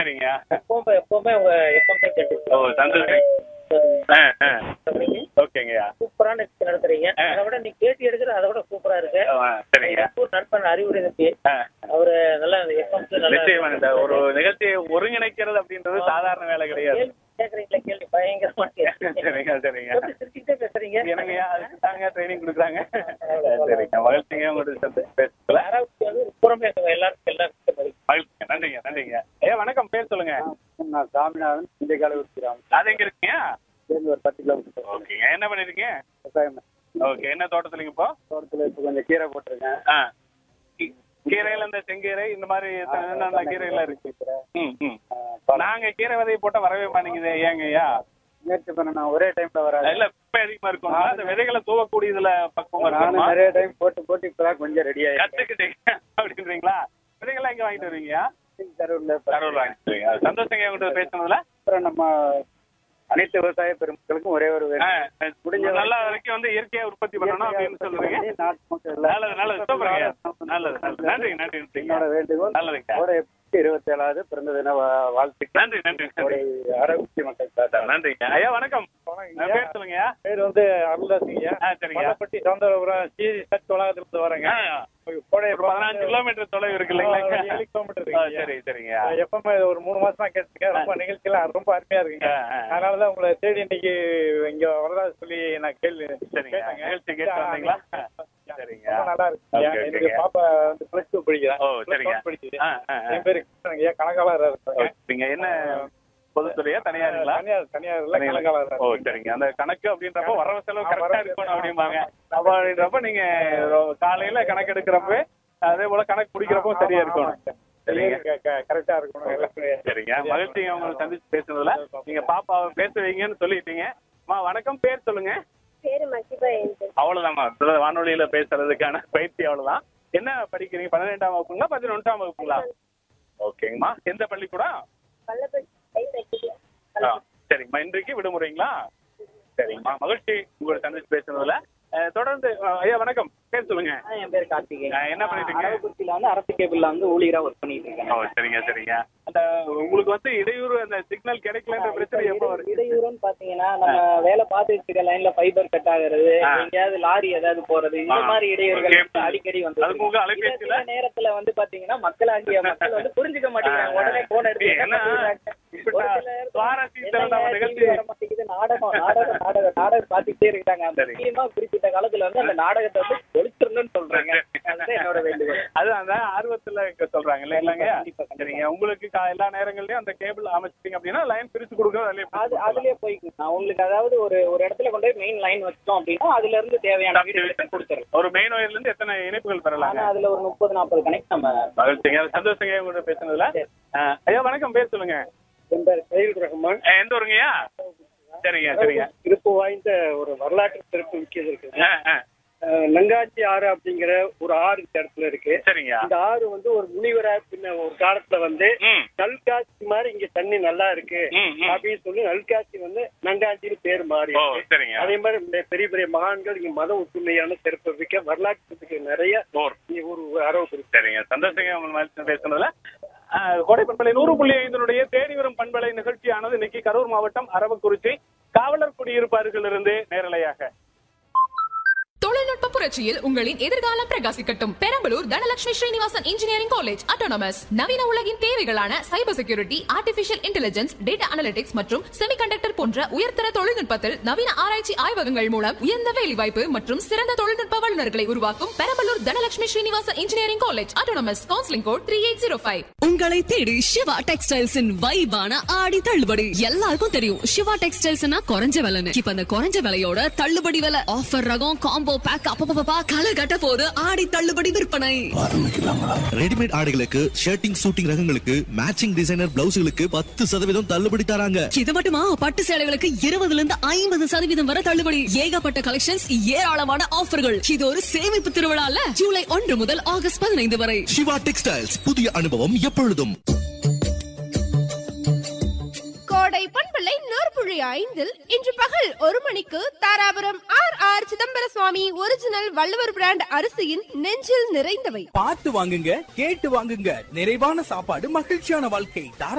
சரிங்க எப்பவுமே எப்பவுமே உங்க எப்பவுமே கேட்டு ஓ சந்தோஷம் ஆ ஆ ஓகேங்கய்யா சூப்பரான நிகழ்ச்சி நடத்துறீங்க ஆ. அதை விட நீ பேட்டி எடுக்கிற அதை விட சூப்பரா இருக்கு ஆ, சரிங்க எனக்கு ஒரு நண்பன் அறிவுரை தம்பி ஆ அவரு நல்லா எஃப்எம் நல்லா நிச்சயமா இந்த ஒரு நிகழ்ச்சியை ஒருங்கிணைக்கிறது அப்படின்றது சாதாரண வேலை கிடையாது கேள்வி கேக்குறீங்களா கேள்வி பயங்கரமா கேக்குறீங்க சரிங்க சரிங்க எப்படி சிரிச்சுக்கிட்டே பேசுறீங்க என்னங்கய்யா அதுக்கு தாங்க ட்ரைனிங் கொடுக்குறாங்க சரிங்க மகிழ்ச்சிங்க உங்கள்கிட்ட சந்தி பேசல யாராவது வந்து புறமே எல்லாருக்கும் எல்லாருக்கும் பதில். மகிழ்ச்சிங்க நன்றிங்க நன்றிங்க ஏ வணக்கம் பேர் சொல்லுங்க நான் சாமிநாதன் இந்த காலவூர் கிராமம் அது எங்க இருக்கீங்க சேர்ந்து ஒரு பத்து கிலோமீட்டர் ஓகேங்க என்ன பண்ணிருக்கீங்க விவசாயம் ஓகே என்ன தோட்டத்துலங்க இப்போ தோட்டத்தில் இப்போ கொஞ்சம் கீரை போட்டிருக்கேன் ஆ கீ- கீரையில இந்த செங்கீரை இந்த மாதிரி என்னென்ன கீரை எல்லாம் இருக்கு ம் ம் நாங்க கீரை விதையை போட்டா வரவே மாட்டேங்குது ஏங்க ஐயா முயற்சி பண்ண ஒரே டைம்ல வராது இல்ல குப்பை அதிகமா இருக்கும் அந்த விதைகளை தூவக்கூடியதுல பக்குவமா நானும் இருக்கணுமா நிறைய டைம் போட்டு போட்டு இப்பதான் கொஞ்சம் ரெடி ஆயிடுச்சு கத்துக்கிட்டீங்க அப்படின்றீங்களா விதைகள்லாம் எங்க வாங்கிட்டு வருவீங்க கரூர்ல கரூர் வாங்கிட்டு வருவீங்க அது சந்தோஷங்க உங்கள்கிட்ட பேசுனதுல அப்புறம் நம்ம அனைத்து விவசாய பெருமக்களுக்கும் ஒரே ஒரு ஆ, வேண்டுகோள். முடிஞ்ச நல்ல வரைக்கும் வந்து இயற்கையா உற்பத்தி பண்ணணும் அப்படின்னு சொல்றீங்க நாட்டு மக்கள் எல்லாம் நல்லது நல்லது சூப்பருங்க நல்லது நல்லது நன்றி நன்றி என்னோட நன்றி வேண்டுகோள் நல்லதுங்க ஒரு இருபத்தி ஏழாவது பிறந்த தின வா- வாழ்த்துக்கள் நன்றி நன்றி ஒரு நன்றி ஆரோக்கிய மக்கள் சார் நன்றிங்க ஐயா வணக்கம் நான் பேர் சொல்லுங்கய்யா பேர் வந்து அருள்தாசிங்க ஆ சரிங்க மல்லப்பட்டி சவுந்தரபுரம் சிசி சர்ச் வளாகத்துல இருந்து வரேங்க ஆ, கோடை ஒரு பதினஞ்சு கிலோமீட்டர் தொலைவு இருக்கு இல்லைங்களா ஏழு கிலோமீட்டர் ஆ, இருக்குங்க சரி சரிங்க எப்பவுமே ஒரு மூணு மாசமா கேட்டுருக்கேன் ரொம்ப நிகழ்ச்சியெல்லாம் ரொம்ப அருமையா இருக்குங்க ஆ, ஆ. அதனாலதான் உங்களை தேடி இன்னைக்கு இங்க வரதா சொல்லி நான் கேள்வி சரிங்க கேட்டேங்க. நிகழ்ச்சி கேட்டு வந்தீங்களா சரிங்க ரொம்ப நல்லா இருக்குங்க ஓகே, எனக்கு ஓகேங்க. பாப்பா வந்து பிளஸ் டூ படிக்கிறேன் ஓ Plus சரிங்க one படிக்குது ஆ, ஆ, ஆ. என் பேரு கிருஷ்ணனுங்க ஐயா கணக்காளர் இருக்காங்க நீங்க என்ன பொதுத்துறையா தனியாருங்களா தனியார் தனியார்ல கணக்காளர் ஓ சரிங்க அந்த கணக்கு அப்படின்றப்ப வரவு செலவு ஆ, கரெக்டா வரவு இருக்கணும் செலவு. அப்படிம்பாங்க அப்ப அப்படின்றப்ப நீங்க ரொ- காலையில கணக்கு எடுக்கிறப்ப அதே போல கணக்கு பிடிக்கிறப்போ சரியா இருக்கணும் சரிங்க கரெக்டா இருக்கணும் எல்லாமே சரிங்க மகிழ்ச்சிங்க உங்களை சந்திச்சு பேசுனதுல நீங்க பாப்பாவை பேச வைங்கன்னு சொல்லிட்டீங்க அம்மா வணக்கம் பேர் சொல்லுங்க பேரு மகிபா ஏஞ்சல் அவ்வளவுதாம்மா இப்ப வானொலியில பேசுறதுக்கான பயிற்சி அவ்வளவுதான் என்ன படிக்கிறீங்க பன்னிரெண்டாம் வகுப்புங்களா பதினொன்றாம் வகுப்புங்களா ஓகேங்கம்மா எந்த பள்ளிக்கூடம் பள்ளப்பட்டி கை தைக்கல ஆ, சரிங்கம்மா இன்றைக்கு விடுமுறைங்களா சரிங்கம்மா மகிழ்ச்சி உங்களை சந்திச்சு பேசுனதுல அஹ், தொடர்ந்து அஹ், ஐயா வணக்கம் பேர் சொல்லுங்க என் பேர் கார்த்திகேயன் அஹ், என்ன பண்ணிட்டு இருக்கீங்க அரவக்குறிச்சியில வந்து அரசு கேபிள்ல வந்து ஊழியரா ஒர்க் பண்ணிட்டு இருக்கேன் ஓ சரிங்க சரிங்க அந்த உங்களுக்கு வந்து இடையூறு அந்த சிக்னல் கிடைக்கலன்ற பிரச்சனை எப்போ வருது இடையூறுன்னு பாத்தீங்கன்னா நம்ம வேலை பார்த்துட்டு இருக்க லைன்ல ஃபைபர் கட் ஆகுறது ஆ. எங்கேயாவது லாரி ஏதாவது போறது இந்த ஆ. மாதிரி இடையூறுகள் ஓகே. வந்து அடிக்கடி வந்து அதுக்கு உங்க அலைபேசியில சில நேரத்துல வந்து பாத்தீங்கன்னா மக்களாகிய மக்கள் வந்து புரிஞ்சுக்க மாட்டேங்கிறாங்க உடனே போன் எடுத்து என்ன ஏன்னா, பண்ணிடுறாங்க? இப்ப ஒரு சில நேரத்துல சுவாரஸ்யத்தை நம்ம என்னங்க, நிகழ்ச்சி TV வர மாட்டேங்குது, நாடகம் நாடகம் நாடகம் நாடகம் பார்த்துட்டே இருக்காங்க சரி. முக்கியமா குறிப்பிட்ட காலத்துல வந்து அந்த நாடகத்தை வந்து ஒழிச்சிடணும்னு சொல்றாங்க அதுதான் என்னோட வேண்டுகோள் அது அந்த ஆர்வத்துல இங்க சொல்றாங்க இல்லைங்களாங்க கண்டிப்பா, கண்டிப்பா. சரிங்க உங்களுக்கு கா- எல்லா நேரங்கள்லயும் அந்த கேபிள் அமைச்சிட்டீங்க அப்படின்னா லைன் பிரிச்சு கொடுக்கறது அதுலயே அது பிரிச்சு அதுலயே போய்க்கும் நான் உங்களுக்கு அதாவது ஒரு ஒரு இடத்துல கொண்டு போய் மெயின் லைன் வச்சிட்டோம் அப்படின்னா அதுல இருந்து தேவையான வீடுகளுக்கு கொடுத்துரும் ஒரு மெயின் ஒயர்ல இருந்து எத்தனை இணைப்புகள் பெறலாங்க ஆனா அதுல ஒரு முப்பது நாற்பது கணக்கு நம்ம மகிழ்ச்சிங்க சந்தோஷங்க உங்களோட பேசுனதுல அஹ், ஐயா வணக்கம் பேர் சொல்லுங்க என் பேர் சையீத் ரஹ்மான் அஹ், எந்த ஊருங்கய்யா சரிங்க சரிங்க சிறப்பு வாய்ந்த ஒரு வரலாற்று சிறப்பு மிக்கது இருக்குது அஹ், அஹ், அஹ் நங்காச்சி ஆறு அப்படிங்கிற ஒரு ஆறு இந்த இடத்துல இருக்கு சரிங்க இந்த ஆறு வந்து ஒரு முனிவரா பின்ன ஒரு காலத்துல வந்து ம் நல்காட்சி மாதிரி இங்க தண்ணி நல்லா இருக்கு ம், ம். அப்படின்னு சொல்லி நல்காட்சி வந்து நங்காச்சின்னு பேர் மாறி ஓ இருக்கு. சரிங்க அதே மாதிரி இந்த பெரிய பெரிய மகான்கள் இங்க மத ஒற்றுமையான சிறப்பு மிக்க வரலாற்று நிறைய ஓர் இங்க ஒரு அரவு இருக்கு சரிங்க சந்தோஷங்க உங்கள் மாதிரி பேசுனதுல அஹ், கோடை பண்பலை நூறு புள்ளி ஐந்தினுடைய தேடி வரும் பண்பலை நிகழ்ச்சியானது இன்னைக்கு கரூர் மாவட்டம் அரவக்குறிச்சி காவலர் குடியிருப்பு அருகிலிருந்து நேரலையாக தொழில்நுட்ப புரட்சியில் உங்களின் எதிர்காலம் பிரகாசிக்கட்டும் Perambalur Dhanalakshmi Srinivasan engineering college autonomous நவீன உலகின் தேவைகளான cyber security artificial intelligence data analytics மற்றும் செமிகண்டக்டர் போன்ற உயர்தர தொழில்நுட்பத்தில் நவீன ஆராய்ச்சி ஆய்வகங்கள் மூலம் உயர்ந்த வேலைவாய்ப்பு மற்றும் சிறந்த தொழில்நுட்ப வல்லுநர்களை உருவாக்கும் Perambalur Dhanalakshmi Srinivasan engineering college autonomous counselling code three eight zero five உங்களை தேடி சிவா டெக்ஸ்டைல்ஸின் வைபான ஆடி தள்ளுபடி எல்லாருக்கும் தெரியும் சிவா டெக்ஸ்டைல்ஸ்னா குறைஞ்ச விலைன்னு இப்ப அந்த குறைஞ்ச விலையோட தள்ளுபடி விலை ஆஃபர் ரகம் காம்போ பேக் அப்பப்பா களை கட்ட போது ஆடி தள்ளுபடி விற்பனை ரெடிமேட் ஆடைகளுக்கு ஷர்ட்டிங் சூட்டிங் ரகங்களுக்கு மேட்சிங் டிசைனர் பிளவுஸ்களுக்கு பத்து சதவீதம் தள்ளுபடி தராங்க இது மட்டுமா பட்டு சேலைகளுக்கு இருபதுல இருந்து ஐம்பது சதவீதம் வரை தள்ளுபடி ஏகப்பட்ட கலெக்ஷன்ஸ் ஏராளமான ஆஃபர்கள் இது ஒரு சேமிப்பு திருவிழால ஜூலை ஒன்று முதல் ஆகஸ்ட் பதினைந்து வரை சிவா டெக்ஸ்டைல்ஸ் புதிய அனுபவம் எப்பொழுதும் கோடை பண்பலை நூற்புழி ஐந்தில் இன்று பகல் ஒரு மணிக்கு Dharapuram R R Chidambara Swami original Valluvar brand அரிசியின் நெஞ்சில் நிறைந்தவை பார்த்து வாங்குங்க கேட்டு வாங்குங்க நிறைவான சாப்பாடு மகிழ்ச்சியான வாழ்க்கை தாரா